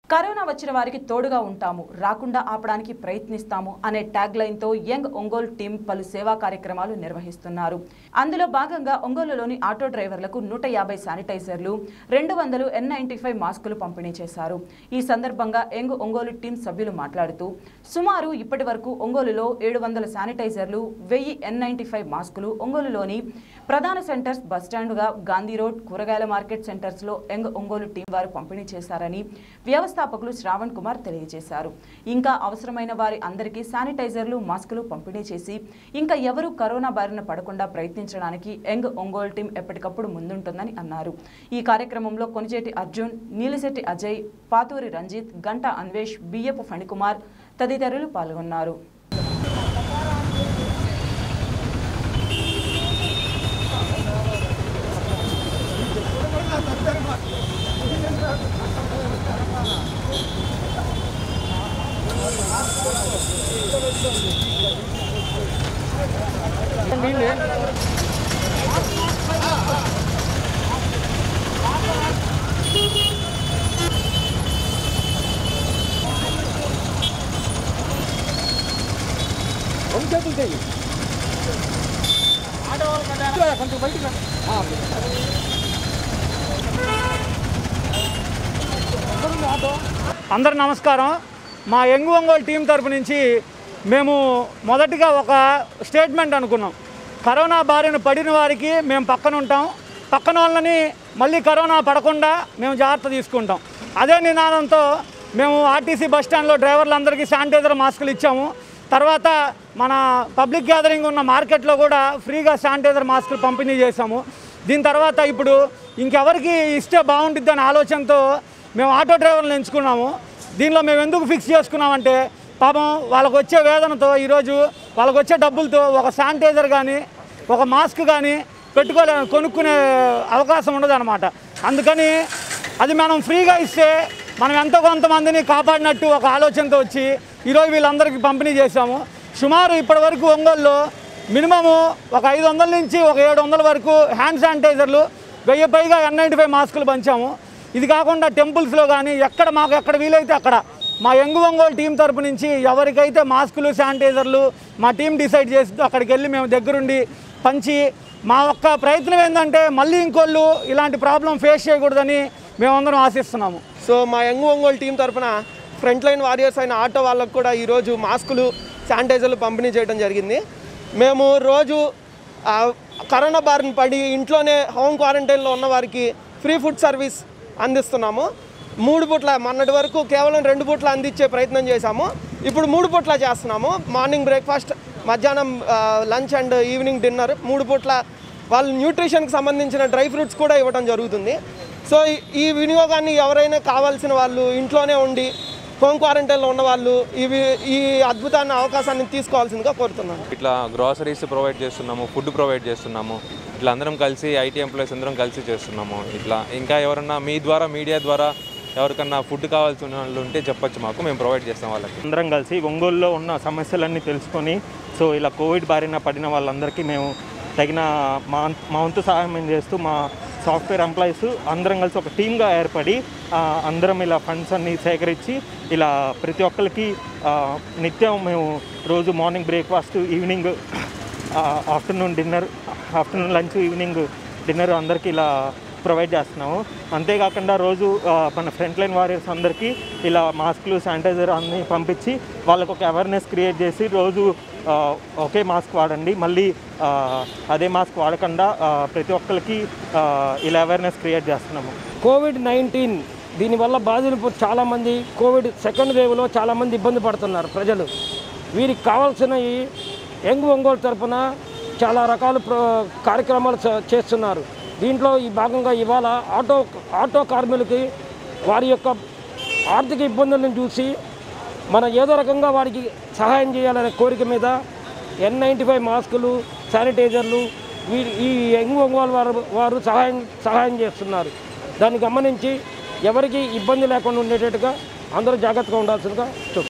corona వచ్చిన వారికి తోడుగా ఉంటాము రాకుండా ఆపడానికి ప్రయత్నిస్తాము అనే ట్యాగ్ లైన్తో యంగ్ ఒంగోలు టీం పలు సేవా కార్యక్రమాలు నిర్వహిస్తున్నారు అందులో భాగంగా ఒంగోలులోని ఆటో డ్రైవర్లకు నూట యాభై శానిటైజర్లు రెండు వందలు ఎన్ నైన్టీ ఫైవ్ మాస్కులు పంపిణీ చేశారు ఈ సందర్భంగా యంగ్ ఒంగోలు టీం సభ్యులు మాట్లాడుతూ సుమారు ఇప్పటి వరకు ఒంగోలులో ఏడు వందల శానిటైజర్లు వెయ్యి ఎన్ నైన్టీ ఫైవ్ మాస్కులు ఒంగోలులోని ప్రధాన సెంటర్స్ బస్టాండ్గా గాంధీ రోడ్ కూరగాయల మార్కెట్ సెంటర్స్లో యంగ్ ఒంగోలు టీం వారు పంపిణీ చేశారని వ్యవస్థాపకులు శ్రావణ్ కుమార్ తెలియజేశారు ఇంకా అవసరమైన వారి అందరికీ శానిటైజర్లు మాస్కులు పంపిణీ చేసి ఇంకా ఎవరూ కరోనా బారిన పడకుండా ప్రయత్నించడానికి యంగ్ ఒంగోలు టీం ఎప్పటికప్పుడు ముందుంటుందని అన్నారు ఈ కార్యక్రమంలో కొనిచేటి అర్జున్ నీలిశెట్టి అజయ్ పాతూరి రంజిత్ గంట అన్వేష్ బియ్యపు ఫణికుమార్ తదితరులు పాల్గొన్నారు అందరు నమస్కారం మా యంగ్ ఒంగోలు టీం తరపు నుంచి మేము మొదటిగా ఒక స్టేట్మెంట్ అనుకున్నాం కరోనా బారిన పడిన వారికి మేము పక్కన ఉంటాం పక్కన వాళ్ళని మళ్ళీ కరోనా పడకుండా మేము జాగ్రత్త తీసుకుంటాం అదే నినాదంతో మేము ఆర్టీసీ బస్ స్టాండ్లో డ్రైవర్లందరికీ శానిటైజర్ మాస్కులు ఇచ్చాము తర్వాత మన పబ్లిక్ గ్యాదరింగ్ ఉన్న మార్కెట్లో కూడా ఫ్రీగా శానిటైజర్ మాస్కులు పంపిణీ చేశాము దీని తర్వాత ఇప్పుడు ఇంకెవరికి ఇస్తే బాగుంటుంది అనే ఆలోచనతో మేము ఆటో డ్రైవర్లను ఎంచుకున్నాము దీనిలో మేము ఎందుకు ఫిక్స్ చేసుకున్నామంటే పాపం వాళ్ళకు వచ్చే వేదనతో ఈరోజు వాళ్ళకు వచ్చే డబ్బులతో ఒక శానిటైజర్ కానీ ఒక మాస్క్ కానీ పెట్టుకోలే కొనుక్కునే అవకాశం ఉండదు అనమాట అందుకని అది మనం ఫ్రీగా ఇస్తే మనం ఎంతో కొంతమందిని కాపాడినట్టు ఒక ఆలోచనతో వచ్చి ఈరోజు వీళ్ళందరికీ పంపిణీ చేశాము సుమారు ఇప్పటి వరకు ఒంగోలులో మినిమము ఒక ఐదు వందల నుంచి ఒక ఏడు వందల వరకు హ్యాండ్ శానిటైజర్లు వెయ్యి పైగా ఎన్ నైంటీ ఫైవ్ మాస్కులు పంచాము ఇది కాకుండా టెంపుల్స్లో కానీ ఎక్కడ మాకు ఎక్కడ వీలైతే అక్కడ మా యంగ్ ఒంగోలు టీం తరపు నుంచి ఎవరికైతే మాస్కులు శానిటైజర్లు మా టీం డిసైడ్ చేసి అక్కడికి వెళ్ళి మేము దగ్గరుండి పంచి మా ఒక్క ప్రయత్నం ఏంటంటే మళ్ళీ ఇంకోళ్ళు ఇలాంటి ప్రాబ్లం ఫేస్ చేయకూడదని మేమందరం ఆశిస్తున్నాము సో మా యంగ్ ఒంగోలు టీం తరపున ఫ్రంట్ లైన్ వారియర్స్ అయిన ఆటో వాళ్ళకు కూడా ఈరోజు మాస్కులు శానిటైజర్లు పంపిణీ చేయడం జరిగింది మేము రోజు ఆ, కరోనా బారిన పడి ఇంట్లోనే హోమ్ క్వారంటైన్లో ఉన్న వారికి ఫ్రీ ఫుడ్ సర్వీస్ అందిస్తున్నాము మూడు పూట్ల మొన్నటి వరకు కేవలం రెండు పూట్ల అందించే ప్రయత్నం చేశాము ఇప్పుడు మూడు పూట్ల చేస్తున్నాము మార్నింగ్ బ్రేక్ఫాస్ట్ మధ్యాహ్నం లంచ్ అండ్ ఈవినింగ్ డిన్నర్ మూడు పూట్ల వాళ్ళ న్యూట్రిషన్కి సంబంధించిన డ్రై ఫ్రూట్స్ కూడా ఇవ్వడం జరుగుతుంది సో ఈ- ఈ వినియోగాన్ని ఎవరైనా కావాల్సిన వాళ్ళు ఇంట్లోనే ఉండి హోమ్ క్వారంటైన్లో ఉన్న వాళ్ళు ఇవి ఈ అద్భుతాన్ని అవకాశాన్ని తీసుకోవాల్సిందిగా కోరుతున్నాను ఇట్లా గ్రాసరీస్ ప్రొవైడ్ చేస్తున్నాము ఫుడ్ ప్రొవైడ్ చేస్తున్నాము ఇట్లా అందరం కలిసి ఐటీ ఎంప్లాయీస్ అందరం కలిసి చేస్తున్నాము ఇట్లా ఇంకా ఎవరన్నా మీ ద్వారా మీడియా ద్వారా ఎవరికన్నా ఫుడ్ కావాల్సిన వాళ్ళు ఉంటే చెప్పొచ్చు మాకు మేము ప్రొవైడ్ చేస్తాం వాళ్ళకి అందరం కలిసి ఒంగోలులో ఉన్న సమస్యలన్నీ తెలుసుకొని సో ఇలా కోవిడ్ బారిన పడిన వాళ్ళందరికీ మేము తగిన మా మా వంతు సహాయం మేము చేస్తూ మా సాఫ్ట్వేర్ ఎంప్లాయీస్ అందరం కలిసి ఒక టీమ్గా ఏర్పడి ఆ, అందరం ఇలా ఫండ్స్ అన్ని సేకరించి ఇలా ప్రతి ఒక్కరికి ఆ, నిత్యం మేము రోజు morning breakfast evening afternoon dinner afternoon lunch evening dinner అందరికీ ఇలా ప్రొవైడ్ చేస్తున్నాము అంతేకాకుండా రోజు ఆ, మన ఫ్రంట్ లైన్ వారియర్స్ అందరికీ ఇలా మాస్కులు శానిటైజర్ అన్ని పంపించి వాళ్ళకు ఒక అవేర్నెస్ క్రియేట్ చేసి రోజు ఆ, ఒకే మాస్క్ వాడండి మళ్ళీ ఆ, అదే మాస్క్ వాడకుండా ఆ, ప్రతి ఒక్కరికి ఆ, ఇలా అవేర్నెస్ క్రియేట్ చేస్తున్నాము కోవిడ్ నైన్టీన్ దీనివల్ల బాధితులు చాలామంది కోవిడ్ సెకండ్ వేవ్లో చాలామంది ఇబ్బంది పడుతున్నారు ప్రజలు వీరికి కావాల్సిన ఈ యంగ్ ఒంగోలు తరపున చాలా రకాల ప్ర కార్యక్రమాలు చే- చేస్తున్నారు దీంట్లో ఈ భాగంగా ఇవాళ ఆటో ఆటో కార్మికులకి వారి యొక్క ఆర్థిక ఇబ్బందులను చూసి మనం ఏదో రకంగా వారికి సహాయం చేయాలనే కోరిక మీద ఎన్ నైంటీ ఫైవ్ మాస్కులు శానిటైజర్లు వీ ఈ యంగ్ ఒంగోలు వారు వారు సహాయం సహాయం చేస్తున్నారు దాన్ని గమనించి ఎవరికి ఇబ్బంది లేకుండా ఉండేటట్టుగా అందరూ జాగ్రత్తగా ఉండాల్సిందిగా చెప్తున్నాను